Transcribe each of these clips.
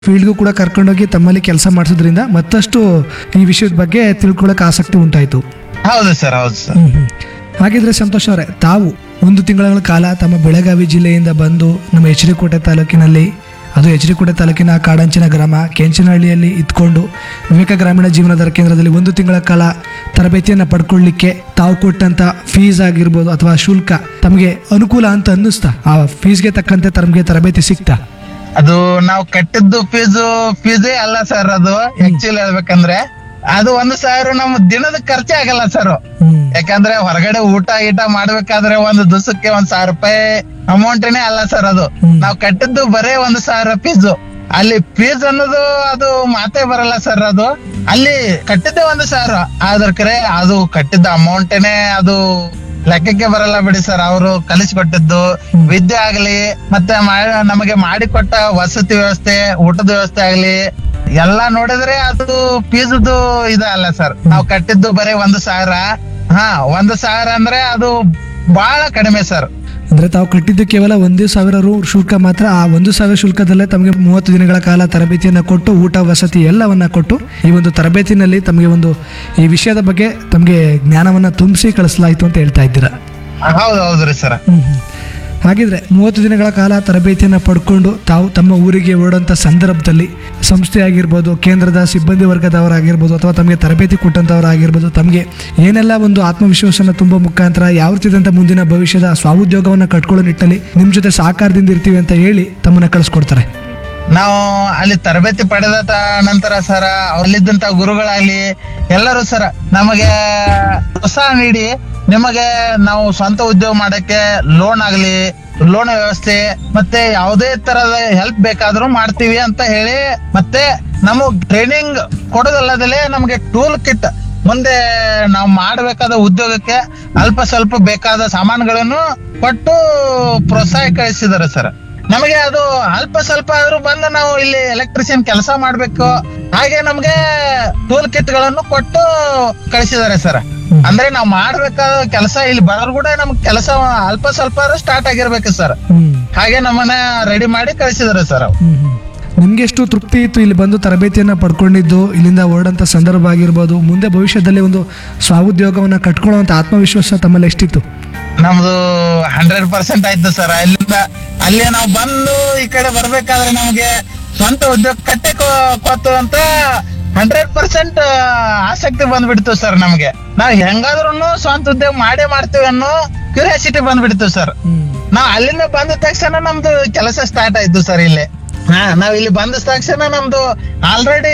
ಫೀಲ್ಡ್ಗೂ ಕೂಡ ಕರ್ಕೊಂಡೋಗಿ ತಮ್ಮಲ್ಲಿ ಕೆಲಸ ಮಾಡಿಸೋದ್ರಿಂದ ಮತ್ತಷ್ಟು ಈ ವಿಷಯದ ಬಗ್ಗೆ ತಿಳ್ಕೊಳ್ಳೋಕೆ ಆಸಕ್ತಿ ಉಂಟಾಯಿತು ಹೌದು ಸರ್ ಹೌದು ಸರ್ ಹಾಗಿದ್ರೆ ಸಂತೋಷ್ ಅವರೇ ತಾವು ಒಂದು ತಿಂಗಳ ಕಾಲ ತಮ್ಮ ಬೆಳಗಾವಿ ಜಿಲ್ಲೆಯಿಂದ ಬಂದು ನಮ್ಮ ಎಚ್ ಡಿ ಕೋಟೆ ತಾಲೂಕಿನಲ್ಲಿ ಅದು ಎಚ್ ಡಿ ಕೋಟೆ ತಾಲೂಕಿನ ಕಾಡಂಚಿನ ಗ್ರಾಮ ಕೆಂಚನಹಳ್ಳಿಯಲ್ಲಿ ಇದ್ಕೊಂಡು ವಿವೇಕ ಗ್ರಾಮೀಣ ಜೀವನಾಧಾರ ಕೇಂದ್ರದಲ್ಲಿ ಒಂದು ತಿಂಗಳ ಕಾಲ ತರಬೇತಿಯನ್ನು ಪಡ್ಕೊಳ್ಳಿಕ್ಕೆ ತಾವು ಕೊಟ್ಟಂತ ಫೀಸ್ ಆಗಿರ್ಬೋದು ಅಥವಾ ಶುಲ್ಕ ತಮಗೆ ಅನುಕೂಲ ಅಂತ ಅನ್ನಿಸ್ತಾ ಆ ಫೀಸ್ಗೆ ತಕ್ಕಂತೆ ತಮಗೆ ತರಬೇತಿ ಸಿಗ್ತಾ ಅದು ನಾವು ಕಟ್ಟಿದ್ದು ಫೀಸು ಫೀಸೇ ಅಲ್ಲ ಸರ್ ಅದು ಆಕ್ಚುಲಿ ಹೇಳ್ಬೇಕಂದ್ರೆ ಅದು ಒಂದು ಸಾವಿರ ನಮ್ಮ ದಿನದ ಖರ್ಚೇ ಆಗಲ್ಲ ಸರ್ ಹ್ಮ್ ಯಾಕಂದ್ರೆ ಹೊರಗಡೆ ಊಟ ಗೀಟ ಮಾಡ್ಬೇಕಾದ್ರೆ ಒಂದು ದಿವಸಕ್ಕೆ ಒಂದ್ ಸಾವಿರ ರೂಪಾಯಿ ಅಮೌಂಟೇನೆ ಅಲ್ಲ ಸರ್ ಅದು ಹ್ಮ್. ನಾವು ಕಟ್ಟಿದ್ದು ಬರೇ ಒಂದು ಸಾವಿರ ಫೀಸು ಅಲ್ಲಿ ಫೀಸ್ ಅನ್ನೋದು ಅದು ಮಾತೇ ಬರಲ್ಲ ಸರ್ ಅದು ಅಲ್ಲಿ ಕಟ್ಟಿದ್ದೆ ಒಂದು ಸಾವಿರ ಆದ್ರ ಕರೆ ಅದು ಕಟ್ಟಿದ್ದ ಅಮೌಂಟೇನೆ ಅದು ಲೆಕ್ಕಕ್ಕೆ ಬರಲ್ಲ ಬಿಡಿ ಸರ್ ಅವರು ಕಲಿಸ್ಕೊಟ್ಟಿದ್ದು ವಿದ್ಯೆ ಆಗ್ಲಿ ಮತ್ತೆ ಮಾ- ನಮಗೆ ಮಾಡಿಕೊಟ್ಟ ವಸತಿ ವ್ಯವಸ್ಥೆ ಊಟದ ವ್ಯವಸ್ಥೆ ಆಗ್ಲಿ ಎಲ್ಲಾ ನೋಡಿದ್ರೆ ಅದು ಫೀಸ್ದು ಇದ ಅಲ್ಲ ಸರ್ ನಾವು ಕಟ್ಟಿದ್ದು ಬರೀ ಒಂದು ಸಾವಿರ ಹಾ ಒಂದು ಸಾವಿರ ಅಂದ್ರೆ ಅದು ಬಹಳ ಕಡಿಮೆ ಸರ್ ಅಂದ್ರೆ ತಾವು ಕಟ್ಟಿದ್ದು ಕೇವಲ ಒಂದೇ ಸಾವಿರ ರು ಶುಲ್ಕ ಮಾತ್ರ ಆ ಒಂದು ಸಾವಿರ ಶುಲ್ಕದಲ್ಲೇ ತಮಗೆ ಮೂವತ್ತು ದಿನಗಳ ಕಾಲ ತರಬೇತಿಯನ್ನು ಕೊಟ್ಟು ಊಟ ವಸತಿ ಎಲ್ಲವನ್ನ ಕೊಟ್ಟು ಈ ಒಂದು ತರಬೇತಿನಲ್ಲಿ ತಮಗೆ ಒಂದು ಈ ವಿಷಯದ ಬಗ್ಗೆ ತಮಗೆ ಜ್ಞಾನವನ್ನ ತುಂಬಿಸಿ ಕಳಿಸಲಾಯಿತು ಅಂತ ಹೇಳ್ತಾ ಇದ್ದೀರಾ ಹೌದು ಹೌದ್ರಿ ಸರ್ ಹ್ಮ್ ಹ್ಮ್. ಹಾಗಿದ್ರೆ ಮೂವತ್ತು ದಿನಗಳ ಕಾಲ ತರಬೇತಿಯನ್ನು ಪಡ್ಕೊಂಡು ತಾವು ತಮ್ಮ ಊರಿಗೆ ಹೊರಡಂಥ ಸಂದರ್ಭದಲ್ಲಿ ಸಂಸ್ಥೆ ಆಗಿರ್ಬೋದು ಕೇಂದ್ರದ ಸಿಬ್ಬಂದಿ ವರ್ಗದವರಾಗಿರ್ಬೋದು ಅಥವಾ ತಮಗೆ ತರಬೇತಿ ಕೊಟ್ಟಂಥವರಾಗಿರ್ಬೋದು ತಮಗೆ ಏನೆಲ್ಲ ಒಂದು ಆತ್ಮವಿಶ್ವಾಸನ ತುಂಬ ಮುಖಾಂತರ ಯಾವ ರೀತಿಯಾದಂಥ ಮುಂದಿನ ಭವಿಷ್ಯದ ಸ್ವಾಉದ್ಯೋಗವನ್ನು ಕಟ್ಕೊಳ್ಳೋ ನಿಟ್ಟಲ್ಲಿ ನಿಮ್ಮ ಜೊತೆ ಸಹಕಾರದಿಂದ ಇರ್ತೀವಿ ಅಂತ ಹೇಳಿ ತಮ್ಮನ್ನ ಕಳಿಸ್ಕೊಡ್ತಾರೆ ನಾವು ಅಲ್ಲಿ ತರಬೇತಿ ಪಡೆದ ತ- ನಂತರ ಸರ ಅಲ್ಲಿದ್ದಂತ ಗುರುಗಳಾಗ್ಲಿ ಎಲ್ಲರೂ ಸರ ನಮಗೆ ಪ್ರೋತ್ಸಾಹ ನೀಡಿ ನಿಮಗೆ ನಾವು ಸ್ವಂತ ಉದ್ಯೋಗ ಮಾಡಕ್ಕೆ ಲೋನ್ ಆಗ್ಲಿ ಲೋನ್ ವ್ಯವಸ್ಥೆ ಮತ್ತೆ ಯಾವುದೇ ತರದ ಹೆಲ್ಪ್ ಬೇಕಾದ್ರೂ ಮಾಡ್ತೀವಿ ಅಂತ ಹೇಳಿ ಮತ್ತೆ ನಮಗ್ ಟ್ರೈನಿಂಗ್ ಕೊಡೋದಲ್ಲದಲ್ಲೇ ನಮಗೆ ಟೂಲ್ ಕಿಟ್ ಮುಂದೆ ನಾವು ಮಾಡಬೇಕಾದ ಉದ್ಯೋಗಕ್ಕೆ ಅಲ್ಪ ಸ್ವಲ್ಪ ಬೇಕಾದ ಸಾಮಾನುಗಳನ್ನು ಕೊಟ್ಟು ಪ್ರೋತ್ಸಾಹ ಕಳಿಸಿದ್ದಾರೆ ಸರ್ ನಮಗೆ ಅದು ಅಲ್ಪ ಸ್ವಲ್ಪ ಆದ್ರೂ ಬಂದು ನಾವು ಇಲ್ಲಿ ಎಲೆಕ್ಟ್ರಿಷಿಯನ್ ಕೆಲಸ ಮಾಡ್ಬೇಕು ಹಾಗೆ ನಮ್ಗೆ ಟೂಲ್ ಕಿಟ್ ಗಳನ್ನು ಕೊಟ್ಟು ಕಳಿಸಿದ್ದಾರೆ ಸರ್ ಅಂದ್ರೆ ನಾವು ಮಾಡ್ಬೇಕಾದ ಕೆಲಸ ಇಲ್ಲಿ ಬರೋರು ಕೂಡ ನಮ್ಗೆ ಕೆಲಸ ಅಲ್ಪ ಸ್ವಲ್ಪ ಸ್ಟಾರ್ಟ್ ಆಗಿರ್ಬೇಕು ಸರ್ ಹ್ಮ್ ಹಾಗೆ ನಮ್ಮನ್ನ ರೆಡಿ ಮಾಡಿ ಕಳಿಸಿದ್ದಾರೆ ಸರ್ ಹ್ಮ್ ಹ್ಮ್. ನಿಮ್ಗೆ ಎಷ್ಟು ತೃಪ್ತಿ ಇತ್ತು ಇಲ್ಲಿ ಬಂದು ತರಬೇತಿಯನ್ನು ಪಡ್ಕೊಂಡಿದ್ದು ಇಲ್ಲಿಂದ ಹೊರಡಂಥ ಸಂದರ್ಭ ಆಗಿರ್ಬೋದು ಮುಂದೆ ಭವಿಷ್ಯದಲ್ಲಿ ಒಂದು ಸ್ವಾಉದ್ಯೋಗವನ್ನು ಕಟ್ಕೊಳ್ಳುವಂಥ ಆತ್ಮವಿಶ್ವಾಸ ತಮ್ಮಲ್ಲಿ ಎಷ್ಟಿತ್ತು ನಮ್ದು ಹಂಡ್ರೆಡ್ ಪರ್ಸೆಂಟ್ ಆಯ್ತು ಸರ್ ಅಲ್ಲಿಂದ ಅಲ್ಲಿ ನಾವು ಬಂದು ಈ ಕಡೆ ಬರ್ಬೇಕಾದ್ರೆ ನಮ್ಗೆ ಸ್ವಂತ ಉದ್ಯೋಗ ಕಟ್ಟೆ ಕೊತ್ತು ಅಂತ ಹಂಡ್ರೆಡ್ ಪರ್ಸೆಂಟ್ ಆಸಕ್ತಿ ಬಂದ್ಬಿಡ್ತು ಸರ್ ನಮ್ಗೆ ನಾವ್ ಹೆಂಗಾದ್ರೂ ಸ್ವಂತ ಉದ್ಯೋಗ ಮಾಡೇ ಮಾಡ್ತೀವಿ ಅನ್ನೋ ಕ್ಯೂರಿಯಾಸಿಟಿ ಬಂದ್ಬಿಡ್ತು ಸರ್ ನಾವ್ ಅಲ್ಲಿಂದ ಬಂದ ತಕ್ಷಣ ನಮ್ದು ಕೆಲಸ ಸ್ಟಾರ್ಟ್ ಆಯ್ತು ಸರ್ ಇಲ್ಲಿ ಹಾ ನಾವ್ ಇಲ್ಲಿ ಬಂದ ತಕ್ಷಣ ನಮ್ದು ಆಲ್ರೆಡಿ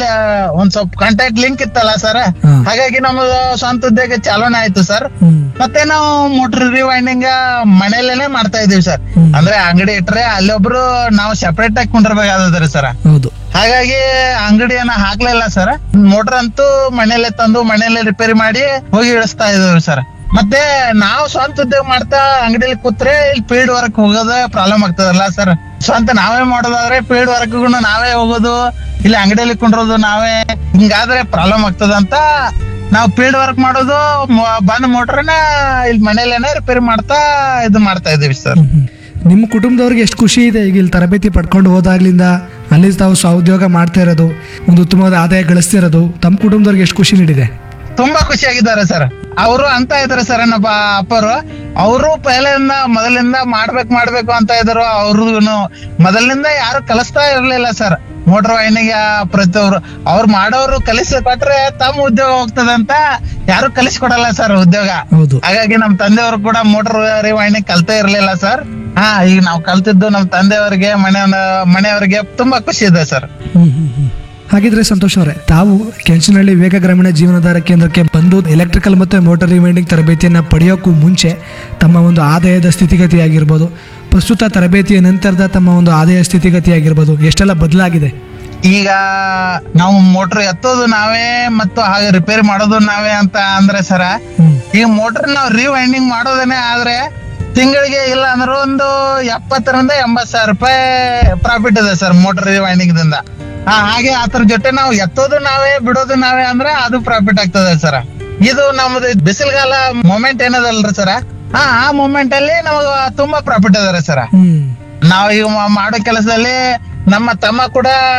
ಒಂದ್ ಸ್ವಲ್ಪ ಕಾಂಟ್ಯಾಕ್ಟ್ ಲಿಂಕ್ ಇತ್ತಲ್ಲ ಸರ್ ಹಾ. ಹಾಗಾಗಿ ನಮ್ದು ಸ್ವಂತ ಉದ್ಯೋಗ ಚಾಲನೆ ಆಯ್ತು ಸರ್ ಹ್ಮ್ ಮತ್ತೆ ನಾವು ಮೋಟರ್ ರಿವೈಂಡಿಂಗ್ ಮನೇಲೇನೆ ಮಾಡ್ತಾ ಇದೀವಿ ಸರ್ ಹ್ಮ್. ಅಂದ್ರೆ ಅಂಗಡಿ ಇಟ್ರೆ ಅಲ್ಲೊಬ್ರು ನಾವು ಸೆಪರೇಟ್ ಆಗಿ ಕುಂಡಿರ್ಬೇಕಾದ್ರೆ ಸರ್ ಹೌದು ಹಾಗಾಗಿ ಅಂಗಡಿಯನ್ನ ಹಾಕ್ಲಿಲ್ಲ ಸರ್ ಮೋಟರ್ ಅಂತೂ ಮನೇಲೆ ತಂದು ಮನೇಲೆ ರಿಪೇರಿ ಮಾಡಿ ಹೋಗಿ ಇಳಿಸ್ತಾ ಇದ್ದೀವಿ ಸರ್ ಮತ್ತೆ ನಾವು ಸ್ವಂತ ಉದ್ಯೋಗ ಮಾಡ್ತಾ ಅಂಗಡಿಯಲ್ಲಿ ಕೂತ್ರೆ ಇಲ್ಲಿ ಫೀಲ್ಡ್ ವರ್ಕ್ ಹೋಗೋದ ಪ್ರಾಬ್ಲಮ್ ಆಗ್ತದಲ್ಲ ಸರ್ ಸ್ವಂತ ನಾವೇ ಮಾಡೋದಾದ್ರೆ ಫೀಲ್ಡ್ ವರ್ಕ್ ನಾವೇ ಹೋಗೋದು ಇಲ್ಲಿ ಅಂಗಡಿಯಲ್ಲಿ ಕುಂಡ್ರೋದು ನಾವೇ ಹಿಂಗಾದ್ರೆ ಪ್ರಾಬ್ಲಮ್ ಆಗ್ತದಂತ ನಾವು ಫೀಲ್ಡ್ ವರ್ಕ್ ಮಾಡೋದು ಮೊ- ಬಂದ್ ಮೋಟರ್ನ ಇಲ್ಲಿ ಮನೇಲೇನೆ ರಿಪೇರಿ ಮಾಡ್ತಾ ಇದು ಮಾಡ್ತಾ ಇದೀವಿ ಸರ್ ಹ್ಮ್. ನಿಮ್ಮ ಕುಟುಂಬದವ್ರಿಗೆ ಎಷ್ಟು ಖುಷಿ ಇದೆ ಈಗ ಇಲ್ಲಿ ತರಬೇತಿ ಪಡ್ಕೊಂಡು ಹೋದಾಗ್ಲಿಂದ ಅಲ್ಲಿ ತಾವು ಸ್ವಾಉದ್ಯೋಗ ಮಾಡ್ತಾ ಇರೋದು ಒಂದು ಉತ್ತಮವಾದ ಆದಾಯ ಗಳಿಸ್ತಿರೋದು ತಮ್ಮ ಕುಟುಂಬದವ್ರಿಗೆ ಎಷ್ಟು ಖುಷಿ ನೀಡಿದೆ ತುಂಬಾ ಖುಷಿಯಾಗಿದ್ದಾರೆ ಸರ್ ಅವರು ಅಂತ ಇದಾರೆ ಸರ್ ನಮ್ಮ ಅಪ್ಪರು ಅವರು ಪಹಲೆಯಿಂದ ಮೊದಲಿಂದ ಮಾಡ್ಬೇಕು ಮಾಡ್ಬೇಕು ಅಂತ ಇದ್ರು ಅವ್ರಿಗೂ ಮೊದಲಿಂದ ಯಾರು ಕಲಿಸ್ತಾ ಇರ್ಲಿಲ್ಲ ಸರ್ ಮೋಟರ್ ವಾಹಿನಿಗೆ ಪ್ರತಿಯೊಬ್ರು ಅವ್ರು ಮಾಡೋರು ಕಲಿಸಿ ಕೊಟ್ರೆ ತಮ್ಮ ಉದ್ಯೋಗ ಹೋಗ್ತದೆ ಅಂತ ಯಾರು ಕಲಿಸ್ಕೊಡಲ್ಲ ಸರ್ ಉದ್ಯೋಗ ಹೌದು ಹಾಗಾಗಿ ನಮ್ ತಂದೆಯವರು ಕೂಡ ಮೋಟರ್ ವಾಹಿನಿ ಕಲ್ತೇ ಇರ್ಲಿಲ್ಲ ಸರ್ ಹಾ ಈಗ ನಾವು ಕಲ್ತಿದ್ದು ನಮ್ ತಂದೆಯವರಿಗೆ ಮನೆ ಮನೆಯವರಿಗೆ ತುಂಬಾ ಖುಷಿ ಇದೆ ಸರ್ ಹ್ಮ್, ಹ್ಮ್, ಹ್ಮ್. ಹಾಗಿದ್ರೆ ಸಂತೋಷ್ ಅವರೇ ತಾವು ಕೆಂಚನಹಳ್ಳಿ ವೇಗ ಗ್ರಾಮೀಣ ಜೀವನಾಧಾರ ಕೇಂದ್ರಕ್ಕೆ ಬಂದು ಎಲೆಕ್ಟ್ರಿಕಲ್ ಮತ್ತು ಮೋಟಾರ್ ರಿವೈಂಡಿಂಗ್ ತರಬೇತಿಯನ್ನು ಪಡೆಯೋಕ್ಕೂ ಮುಂಚೆ ತಮ್ಮ ಒಂದು ಆದಾಯದ ಸ್ಥಿತಿಗತಿ ಆಗಿರ್ಬೋದು ಪ್ರಸ್ತುತ ತರಬೇತಿಯ ನಂತರದ ತಮ್ಮ ಒಂದು ಆದಾಯ ಸ್ಥಿತಿಗತಿ ಆಗಿರ್ಬೋದು ಎಷ್ಟೆಲ್ಲ ಬದಲಾಗಿದೆ ಈಗ ನಾವು ಮೋಟರ್ ಎತ್ತೋದು ನಾವೇ ಮತ್ತು ಹಾಗೆ ರಿಪೇರಿ ಮಾಡೋದು ನಾವೇ ಅಂತ ಅಂದ್ರೆ ಸರ ಹ್ಮ್ ಈ ಮೋಟರ್ ನಾವು ರಿವೈಂಡಿಂಗ್ ಮಾಡೋದೇನೆ ಆದ್ರೆ ತಿಂಗಳಿಗೆ ಇಲ್ಲ ಅಂದ್ರೆ ಒಂದು ಎಪ್ಪತ್ತರಿಂದ ಎಂಬತ್ ಸಾವಿರ ರೂಪಾಯಿ ಪ್ರಾಫಿಟ್ ಇದೆ ಸರ್ ಮೋಟರ್ ರಿವೈಂಡಿಂಗ್ ದಿಂದ ಹಾ, ಹಾಗೆ ಅದ್ರ ಜೊತೆ ನಾವು ಎತ್ತೋದು ನಾವೇ ಬಿಡೋದು ನಾವೇ ಅಂದ್ರೆ ಅದು ಪ್ರಾಫಿಟ್ ಆಗ್ತದೆ ಸರ್ ಇದು ನಮ್ದು ಬಿಸಿಲುಗಾಲ ಮೂಮೆಂಟ್ ಏನದಲ್ರಿ ಸರ ಹಾ ಆ ಮೂಮೆಂಟ್ ಅಲ್ಲಿ ನಮಗ ತುಂಬಾ ಪ್ರಾಫಿಟ್ ಅದ ಸರ್ ಹ್ಮ್ ನಾವ್ ಈಗ ಮಾ- ಮಾಡೋ ಕೆಲಸದಲ್ಲಿ ನಮ್ಮ ತಮ್ಮ ಕೂಡ